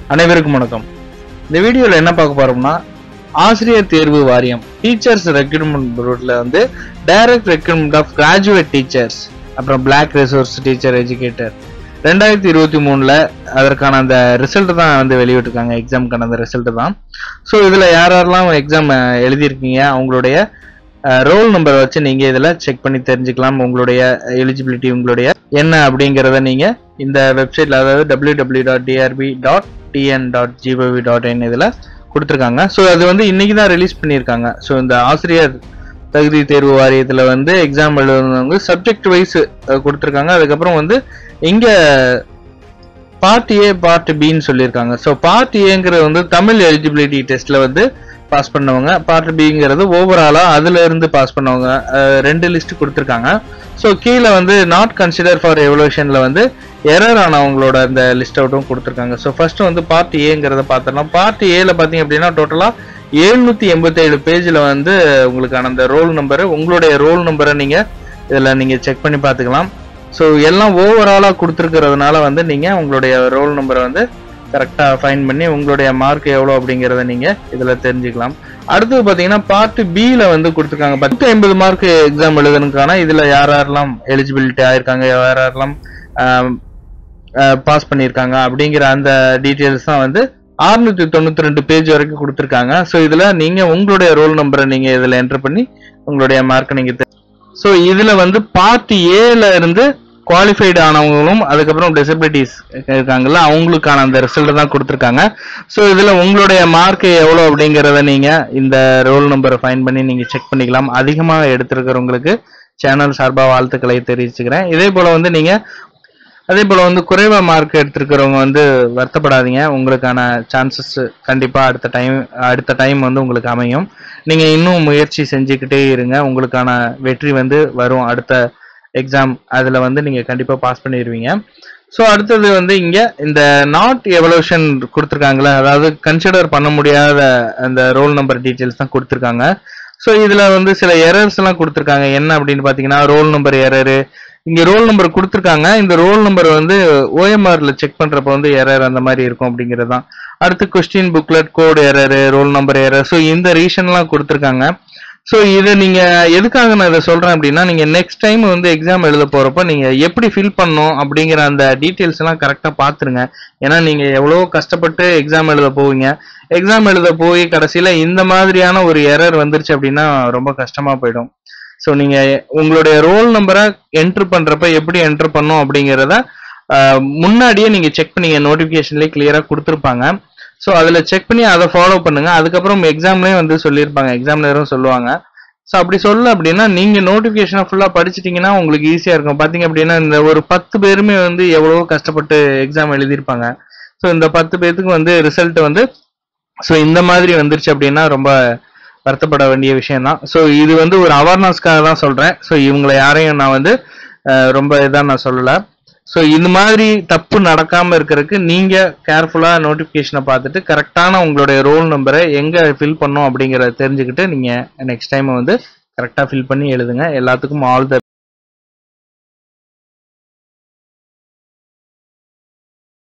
அனைவருக்கும் வணக்கம் இந்த வீடியோவில் என்ன பார்க்க போறோம்னா ஆசிரியர் தேர்வு வாரியம் டீச்சர்ஸ் ரெக்ரூட்மெண்ட் போர்டில் வந்து direct recruitment of graduate teachers அப்புறம் பிளாக் ரிசோர்ஸ் டீச்சர் எஜுகேட்டர் ரெண்டாயிரத்தி இருபத்தி மூணுல அதற்கான அந்த ரிசல்ட் தான் வந்து வெளியிட்டிருக்காங்க எக்ஸாமுக்கான அந்த ரிசல்ட் தான் ஸோ இதில் யார் யாரெல்லாம் எக்ஸாம் எழுதியிருக்கீங்க அவங்களுடைய ரோல் நம்பர் வச்சு நீங்க இதுல செக் பண்ணி தெரிஞ்சுக்கலாம் உங்களுடைய எலிஜிபிலிட்டி உங்களுடைய என்ன அப்படிங்கறத நீங்க இந்த வெப்சைட்ல அதாவது W W dot TRB dot TN dot GOV dot in இதுல கொடுத்துருக்காங்க ஸோ அது வந்து இன்னைக்கு தான் ரிலீஸ் பண்ணியிருக்காங்க ஸோ இந்த ஆசிரியர் தகுதி தேர்வு வாரியத்துல வந்து எக்ஸாம் எழுதுனவங்க சப்ஜெக்ட் வைஸ் கொடுத்துருக்காங்க அதுக்கப்புறம் வந்து இங்க பார்ட் ஏ பார்ட் பின்னு சொல்லியிருக்காங்க ஸோ பார்ட் ஏங்கிறது வந்து தமிழ் எலிஜிபிலிட்டி டெஸ்ட்ல வந்து பாஸ் பண்ணவங்க பார்ட் பிங்கிறது ஓவராலா அதுல இருந்து பாஸ் பண்ணவங்க அஹ், ரெண்டு லிஸ்ட் கொடுத்துருக்காங்க ஸோ கீழே வந்து நாட் கன்சிடர் ஃபார் எவல்யூஷன்ல வந்து எரர் ஆனவங்களோட அந்த லிஸ்ட் அவுட்டும் கொடுத்துருக்காங்க ஸோ ஃபர்ஸ்ட் வந்து பார்ட் ஏங்கிறத பார்த்துடலாம் பார்ட் ஏல பார்த்தீங்க அப்படின்னா டோட்டலா எழுநூத்தி எண்பத்தேழு பேஜ்ல வந்து உங்களுக்கான அந்த ரோல் நம்பரு உங்களுடைய ரோல் நம்பரை நீங்க இதுல நீங்க செக் பண்ணி பார்த்துக்கலாம் ஸோ எல்லாம் ஓவராலா கொடுத்துருக்கிறதுனால வந்து நீங்க உங்களுடைய ரோல் நம்பரை வந்து கரெக்டாக ஃபைன் பண்ணி உங்களுடைய மார்க் எவ்வளோ அப்படிங்கிறத நீங்க இதுல தெரிஞ்சுக்கலாம் அடுத்தது பாத்தீங்கன்னா பார்ட் பில வந்து கொடுத்துருக்காங்க பத்து ஐம்பது மார்க் எக்ஸாம் எழுதுனதுக்கான இதுல யார் யாரெல்லாம் எலிஜிபிலிட்டி ஆயிருக்காங்க யார் யாரெல்லாம் பாஸ் பண்ணியிருக்காங்க அப்படிங்கிற அந்த டீட்டெயில்ஸ் தான் வந்து 692 தொண்ணூத்தி ரெண்டு பேஜ் வரைக்கும் கொடுத்துருக்காங்க ஸோ இதுல நீங்க உங்களுடைய ரோல் நம்பரை நீங்க இதுல என்டர் பண்ணி உங்களுடைய மார்க்கை நீங்க ஸோ இதுல வந்து பார்ட் ஏல இருந்து குவாலிஃபைடு ஆனவங்களும் அதுக்கப்புறம் டிசபிலிட்டிஸ் இருக்காங்கல்ல அவங்களுக்கான அந்த ரிசல்ட் தான் கொடுத்துருக்காங்க ஸோ இதுல உங்களுடைய மார்க் எவ்வளோ அப்படிங்கிறத நீங்க இந்த ரோல் நம்பரை ஃபைன் பண்ணி நீங்க செக் பண்ணிக்கலாம் அதிகமாக எடுத்திருக்கிறவங்களுக்கு சேனல் சார்பாக வாழ்த்துக்களை தெரிவிச்சுக்கிறேன் இதே போல வந்து நீங்க அதே போல வந்து குறைவா மார்க் எடுத்திருக்கிறவங்க வந்து வருத்தப்படாதீங்க உங்களுக்கான சான்சஸ் கண்டிப்பா அடுத்த டைம் அடுத்த டைம் வந்து உங்களுக்கு அமையும் நீங்க இன்னும் முயற்சி செஞ்சுக்கிட்டே இருங்க உங்களுக்கான வெற்றி வந்து வரும் அடுத்த எக்ஸாம் அதுல வந்து நீங்க கண்டிப்பா பாஸ் பண்ணிடுவீங்க ஸோ அடுத்தது வந்து இங்க இந்த நாட் எவல்யூஷன் கொடுத்துருக்காங்களே அதாவது கன்சிடர் பண்ண முடியாத அந்த ரோல் நம்பர் டீட்டெயில்ஸ் தான் கொடுத்துருக்காங்க ஸோ இதுல வந்து சில எரர்ஸ் எல்லாம் கொடுத்துருக்காங்க என்ன அப்படின்னு பாத்தீங்கன்னா ரோல் நம்பர் எரரு இங்க ரோல் நம்பர் கொடுத்துருக்காங்க இந்த ரோல் நம்பர் வந்து ஓஎம்ஆர்ல செக் பண்றப்ப வந்து எரர் அந்த மாதிரி இருக்கும் அப்படிங்கிறது தான் அடுத்து question booklet code error roll number error so இந்த ரீசன்லாம் கொடுத்துருக்காங்க ஸோ இதை நீங்க எதுக்காக நான் இதை சொல்றேன் அப்படின்னா நீங்க நெக்ஸ்ட் டைம் வந்து எக்ஸாம் எழுத போறப்ப நீங்க எப்படி ஃபில் பண்ணணும் அப்படிங்கிற அந்த டீட்டெயில்ஸ் எல்லாம் கரெக்டா பாத்துருங்க ஏன்னா நீங்க எவ்வளோ கஷ்டப்பட்டு எக்ஸாம் எழுத போவீங்க எக்ஸாம் எழுத போய் கடைசியில இந்த மாதிரியான ஒரு எரர் வந்துருச்சு அப்படின்னா ரொம்ப கஷ்டமா போயிடும் ஸோ நீங்க உங்களுடைய ரோல் நம்பரை என்ட்ரு பண்றப்ப எப்படி என்ட்ரு பண்ணும் அப்படிங்கிறத ஆஹ், முன்னாடியே நீங்க செக் பண்ணீங்க நோட்டிபிகேஷன்லேயே கிளியரா கொடுத்துருப்பாங்க ஸோ அதில் செக் பண்ணி அதை ஃபாலோ பண்ணுங்க அதுக்கப்புறம் எக்ஸாம்லேயும் வந்து சொல்லியிருப்பாங்க எக்ஸாம்லரும் சொல்லுவாங்க ஸோ அப்படி சொல்ல அப்படின்னா நீங்க நோட்டிஃபிகேஷனை ஃபுல்லாக படிச்சிட்டிங்கன்னா உங்களுக்கு ஈஸியாக இருக்கும் பார்த்தீங்க அப்படின்னா இந்த ஒரு பத்து பேருமே வந்து எவ்வளவோ கஷ்டப்பட்டு எக்ஸாம் எழுதியிருப்பாங்க ஸோ இந்த பத்து பேர்த்துக்கு வந்து ரிசல்ட் வந்து ஸோ இந்த மாதிரி வந்துருச்சு அப்படின்னா ரொம்ப வருத்தப்பட வேண்டிய விஷயம் தான் ஸோ இது வந்து ஒரு அவேர்னஸ்க்காக தான் சொல்றேன் ஸோ இவங்களை யாரையும் நான் வந்து அஹ், ரொம்ப இதாக நான் சொல்லலை ஸோ இந்த மாதிரி தப்பு நடக்காம இருக்கிறதுக்கு நீங்க கேர்ஃபுல்லா நோட்டிபிகேஷனை பார்த்துட்டு கரெக்டான உங்களுடைய ரோல் நம்பரை எங்க ஃபில் பண்ணும் அப்படிங்கறத தெரிஞ்சுக்கிட்டு நீங்க நெக்ஸ்ட் டைம் வந்து கரெக்டா ஃபில் பண்ணி எழுதுங்க எல்லாத்துக்கும் ஆல் த